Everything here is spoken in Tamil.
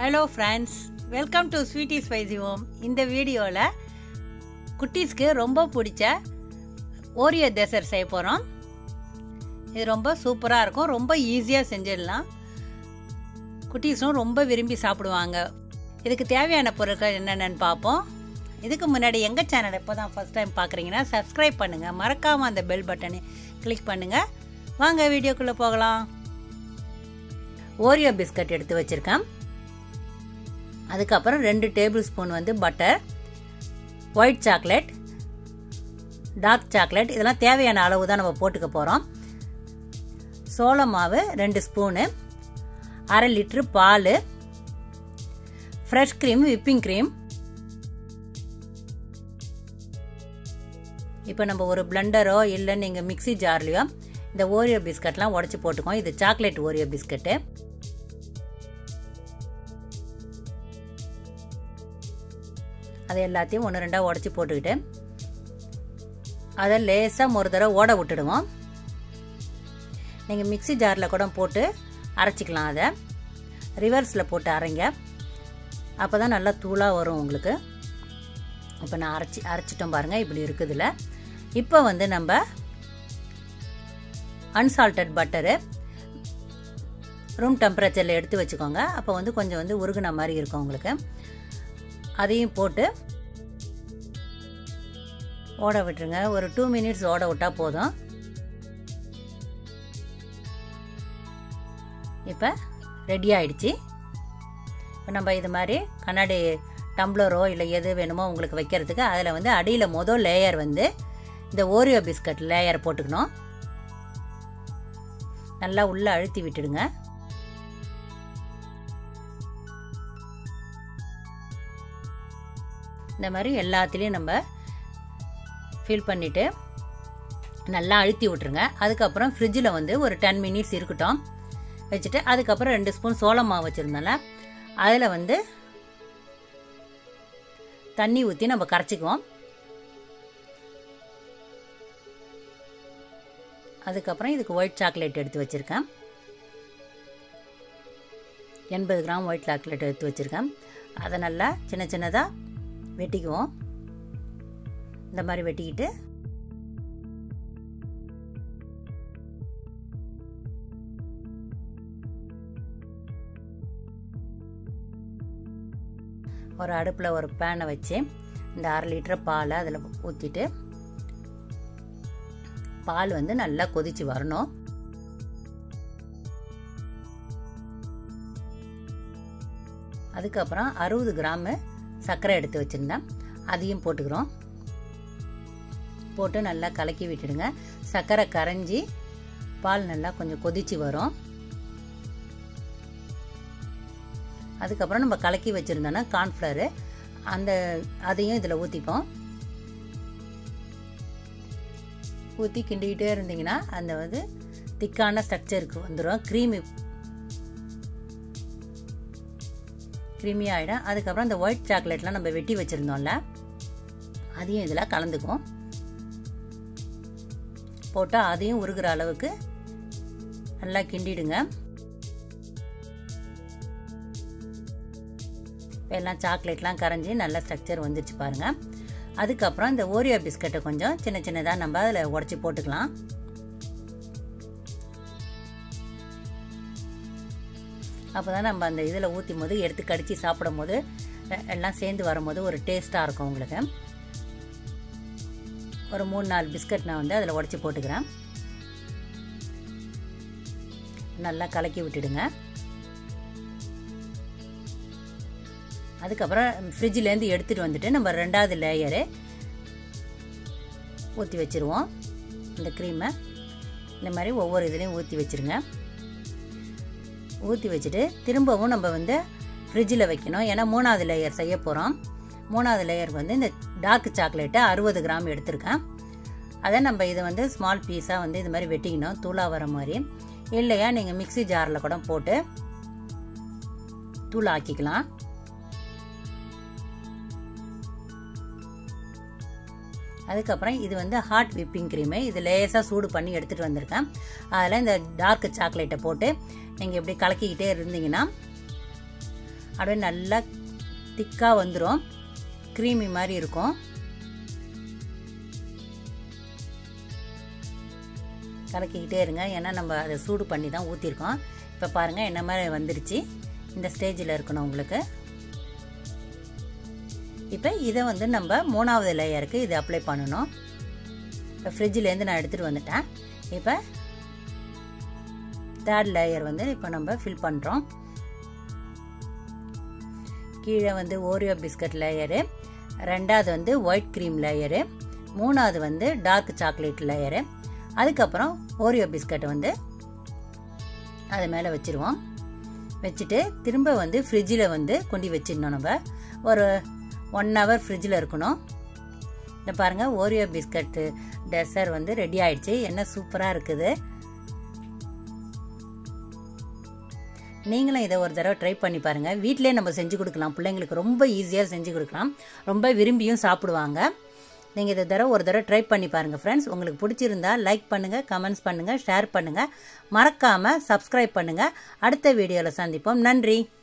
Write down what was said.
hello friends welcome to Sweety Spicy Home இந்த வீடியோவில் குட்டீஸ்க்கு ரொம்ப பிடிச்ச ஓரியோ டெசர்ட் செய்ய போகிறோம் இது ரொம்ப சூப்பராக இருக்கும் ரொம்ப ஈஸியாக செஞ்சிடலாம் குட்டீஸும் ரொம்ப விரும்பி சாப்பிடுவாங்க இதுக்கு தேவையான பொருட்கள் என்னென்னு பார்ப்போம் இதுக்கு முன்னாடி எங்கள் சேனலை இப்போ தான் ஃபஸ்ட் டைம் பார்க்குறீங்கன்னா சப்ஸ்கிரைப் பண்ணுங்கள் மறக்காமல் அந்த பெல் பட்டனை கிளிக் பண்ணுங்கள் வாங்க வீடியோக்குள்ளே போகலாம் ஓரியோ பிஸ்கட் எடுத்து வச்சுருக்கேன் அதுக்கப்புறம் ரெண்டு டேபிள் ஸ்பூன் வந்து butter white chocolate dark chocolate இதெல்லாம் தேவையான அளவு தான் நம்ம போட்டுக்க போகிறோம் சோள மாவு ரெண்டு ஸ்பூனு அரை லிட்ரு பால் ஃப்ரெஷ் க்ரீம் விப்பிங் க்ரீம் இப்போ நம்ம ஒரு பிளண்டரோ இல்லை நீங்கள் மிக்சி ஜார்லையோ இந்த ஓரியோ பிஸ்கட்லாம் உடச்சி போட்டுக்கோம் இது சாக்லேட் ஓரியோ பிஸ்கட்டு அதை எல்லாத்தையும் ஒன்று ரெண்டாக உடச்சி போட்டுக்கிட்டு அதை லேசாக ஒரு தடவை ஓட விட்டுடுவோம் நீங்கள் மிக்சி ஜாரில் கூட போட்டு அரைச்சிக்கலாம் அதை ரிவர்ஸில் போட்டு அரைங்க அப்போ தான் நல்லா தூளாக வரும் உங்களுக்கு இப்போ நான் அரைச்சி அரைச்சிட்டோம் பாருங்கள் இப்படி இருக்குதுல இப்போ வந்து நம்ம அன்சால்டட் பட்டரு ரூம் டெம்பரேச்சரில் எடுத்து வச்சுக்கோங்க அப்போ வந்து கொஞ்சம் வந்து உருகுன மாதிரி இருக்கும் உங்களுக்கு அதையும் போட்டு ஓட விட்டுருங்க ஒரு டூ மினிட்ஸ் ஓட விட்டால் போதும் இப்போ ரெடி ஆயிடுச்சு இப்போ நம்ம இது மாதிரி கண்ணாடி டம்ளரோ இல்லை எது வேணுமோ உங்களுக்கு வைக்கிறதுக்கு அதில் வந்து அடியில் மொதல் லேயர் வந்து இந்த ஓரியோ பிஸ்கட் லேயர் போட்டுக்கணும் நல்லா உள்ளே அழுத்தி விட்டுடுங்க இந்த மாதிரி எல்லாத்துலேயும் நம்ம ஃபில் பண்ணிவிட்டு நல்லா அழுத்தி விட்ருங்க அதுக்கப்புறம் ஃப்ரிட்ஜில் வந்து ஒரு டென் மினிட்ஸ் இருக்கட்டும் வச்சுட்டு அதுக்கப்புறம் ரெண்டு ஸ்பூன் சோளம் மாவு வச்சுருந்தோம்ல அதில் வந்து தண்ணி ஊற்றி நம்ம கரைச்சிக்குவோம் அதுக்கப்புறம் இதுக்கு ஒயிட் சாக்லேட் எடுத்து வச்சுருக்கேன் எண்பது கிராம் ஒயிட் சாக்லேட் எடுத்து வச்சுருக்கேன் அதை நல்லா சின்ன சின்னதாக வெட்டிக்குவோம் இந்த மாதிரி வெட்டிக்கிட்டு ஒரு அடுப்பில் ஒரு பேனை வச்சு இந்த அரை லிட்டர் பாலை அதில் ஊற்றிட்டு பால் வந்து நல்லா கொதிச்சு வரணும் அதுக்கப்புறம் அறுபது கிராமு சர்க்கரை எடுத்து வச்சுருந்தேன் அதையும் போட்டுக்கிறோம் போட்டு நல்லா கலக்கி விட்டுடுங்க சர்க்கரை கரைஞ்சி பால் நல்லா கொஞ்சம் கொதிச்சு வரும் அதுக்கப்புறம் நம்ம கலக்கி வச்சுருந்தோன்னா கார்ன்ஃப்ளவரு அந்த அதையும் இதில் ஊற்றிப்போம் ஊற்றி கிண்டிக்கிட்டே இருந்தீங்கன்னா அந்த வந்து திக்கான ஸ்ட்ரக்சருக்கு வந்துடும் க்ரீமி க்ரீமி ஆகிடும் அதுக்கப்புறம் இந்த ஒயிட் சாக்லேட்லாம் நம்ம வெட்டி வச்சுருந்தோம்ல அதையும் இதில் கலந்துக்குவோம் போட்டால் அதையும் உருகிற அளவுக்கு நல்லா கிண்டிடுங்க எல்லாம் சாக்லேட்லாம் கரைஞ்சி நல்ல ஸ்ட்ரக்சர் வந்துச்சு பாருங்கள் அதுக்கப்புறம் இந்த ஓரியோ பிஸ்கட்டை கொஞ்சம் சின்ன சின்னதாக நம்ம அதில் உடச்சி போட்டுக்கலாம் அப்போ தான் நம்ம அந்த இதில் ஊற்றும் போது எடுத்து கடித்து சாப்பிடும் போது எல்லாம் சேர்ந்து வரும்போது ஒரு டேஸ்ட்டாக இருக்கும் உங்களுக்கு ஒரு மூணு நாலு பிஸ்கட் நான் வந்து அதில் உடச்சி போட்டுக்கிறேன் நல்லா கலக்கி விட்டுடுங்க அதுக்கப்புறம் ஃப்ரிட்ஜிலேருந்து எடுத்துகிட்டு வந்துட்டு நம்ம ரெண்டாவது லேயரு ஊற்றி வச்சுருவோம் இந்த க்ரீமை இந்த மாதிரி ஒவ்வொரு இதுலேயும் ஊற்றி வச்சுருங்க ஊற்றி வச்சுட்டு திரும்பவும் நம்ம வந்து ஃப்ரிட்ஜில் வைக்கணும் ஏன்னா மூணாவது லேயர் செய்ய போகிறோம் மூணாவது லேயர் வந்து இந்த டார்க் சாக்லேட்டை அறுபது கிராம் எடுத்திருக்கேன் அதை நம்ம இதை வந்து ஸ்மால் பீஸாக வந்து இது மாதிரி வெட்டிக்கணும் தூளாக வர மாதிரி இல்லையா நீங்கள் மிக்சி ஜாரில் கூட போட்டு தூள் ஆக்கிக்கலாம் அதுக்கப்புறம் இது வந்து ஹாட் விப்பிங் க்ரீமு இது லேசாக சூடு பண்ணி எடுத்துகிட்டு வந்திருக்கேன் அதில் இந்த டார்க் சாக்லேட்டை போட்டு நீங்கள் இப்படி கலக்கிக்கிட்டே இருந்தீங்கன்னா அப்படியே நல்லா திக்காக வந்துடும் க்ரீமி மாதிரி இருக்கும் கலக்கிக்கிட்டே இருங்க ஏன்னா நம்ம அதை சூடு பண்ணி தான் ஊற்றிருக்கோம் இப்போ பாருங்கள் என்ன மாதிரி வந்துருச்சு இந்த ஸ்டேஜில் இருக்கணும் உங்களுக்கு இப்போ இதை வந்து நம்ம மூணாவது லேயருக்கு இது அப்ளை பண்ணணும் இப்போ ஃப்ரிட்ஜிலேருந்து நான் எடுத்துகிட்டு வந்துட்டேன் இப்போ தேர்ட் லேயர் வந்து இப்போ நம்ம ஃபில் பண்ணுறோம் கீழே வந்து ஓரியோ பிஸ்கட் லேயரு ரெண்டாவது வந்து ஒயிட் க்ரீம் லேயரு மூணாவது வந்து டார்க் சாக்லேட் லேயரு அதுக்கப்புறம் ஓரியோ பிஸ்கட் வந்து அது மேலே வச்சுருவோம் வச்சுட்டு திரும்ப வந்து ஃப்ரிட்ஜில் வந்து கொண்டு வச்சிடணும் நம்ம ஒரு ஒன் ஹவர் ஃப்ரிட்ஜில் இருக்கணும் இந்த பாருங்கள் ஓரியோ பிஸ்கட்டு டெசர் வந்து ரெடி ஆயிடுச்சு என்ன சூப்பராக இருக்குது நீங்களும் இதை ஒரு தடவை ட்ரை பண்ணி பாருங்கள் வீட்டிலே நம்ம செஞ்சு கொடுக்கலாம் பிள்ளைங்களுக்கு ரொம்ப ஈஸியாக செஞ்சு கொடுக்கலாம் ரொம்ப விரும்பியும் சாப்பிடுவாங்க நீங்கள் இதை தடவை ஒரு தடவை ட்ரை பண்ணி பாருங்கள் ஃப்ரெண்ட்ஸ் உங்களுக்கு பிடிச்சிருந்தா லைக் பண்ணுங்கள் கமெண்ட்ஸ் பண்ணுங்கள் ஷேர் பண்ணுங்கள் மறக்காமல் சப்ஸ்கிரைப் பண்ணுங்கள் அடுத்த வீடியோவில் சந்திப்போம் நன்றி